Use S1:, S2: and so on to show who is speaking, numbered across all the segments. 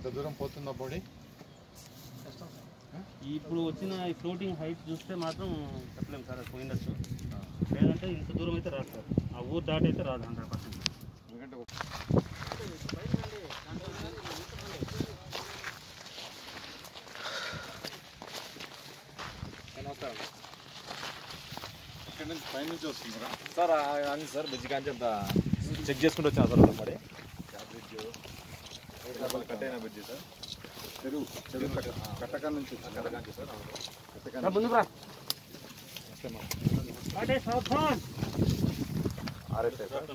S1: అంత దూరం పోతుందా బాడీ
S2: ఇప్పుడు వచ్చిన ఈ ఫ్లోటింగ్ హైట్ చూస్తే మాత్రం చెప్పలేము సార్ అది పోయిండొచ్చు లేదంటే ఇంత దూరం అయితే రాదు సార్ ఆ ఊరు దాటి అయితే రాదు హండ్రెడ్ పర్సెంట్
S1: ఎందుకంటే ఇక్కడ నుంచి పైనుంచి వస్తుందిరా
S3: సార్ అని సార్ బ్రిడ్జ్ కానీ అంత చెక్ చేసుకుంటూ వచ్చాను సార్ మరి కట్టైన బ్రిడ్జ్ సార్
S1: చెరువు చెరువు కట్ట కట్టక నుంచి వచ్చింది.
S3: కట్టకాంచి సార్
S1: కట్టక
S2: రా, ముందుకు రా అటే సావధాన్.
S3: RSI sir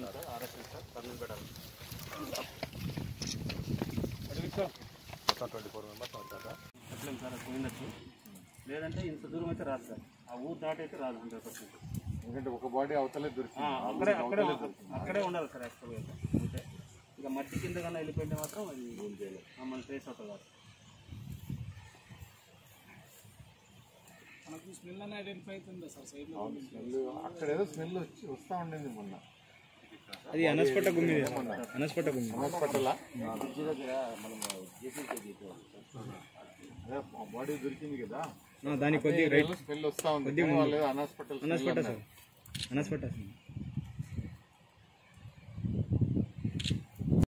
S3: twenty four members అవుతారు సార్
S2: చెప్పలేము సార్ అది పోయిండొచ్చు లేదంటే ఇంత దూరం అయితే రాదు సార్ ఆ ఊరు దాటి అయితే రాదు హండ్రెడ్ పర్సెంట్
S1: ఎందుకంటే ఒక బాడీ అవతలే దొరికింది ఆ
S2: అక్కడే
S1: ఊరికి
S2: అక్కడే
S1: అవతలే దొరికింది.
S2: అక్కడే ఉండాలి సార్ యాక్చువల్గా అయితే అంతే ఇక మట్టి కింద కన్నా వెళ్ళిపోయింటే మాత్రం అది ఆ, మన ట్రేస్ అవుతుంది కాదు
S1: అవును, స్మెల్ అక్కడ ఏదో స్మెల్ వచ్చి వస్తా ఉండింది మొన్న
S4: అది అనస్పట గుమ్మి అనస్పట గుమ్మి
S1: హాస్పిటల్ బాడీ దొరికింది కదా
S4: దానికి కొద్దిగా రైట్
S1: స్మెల్ వస్తా ఉంది కానీ వాళ్ళు హాస్పిటల్
S4: అనస్పట సార్ అనస్పట సార్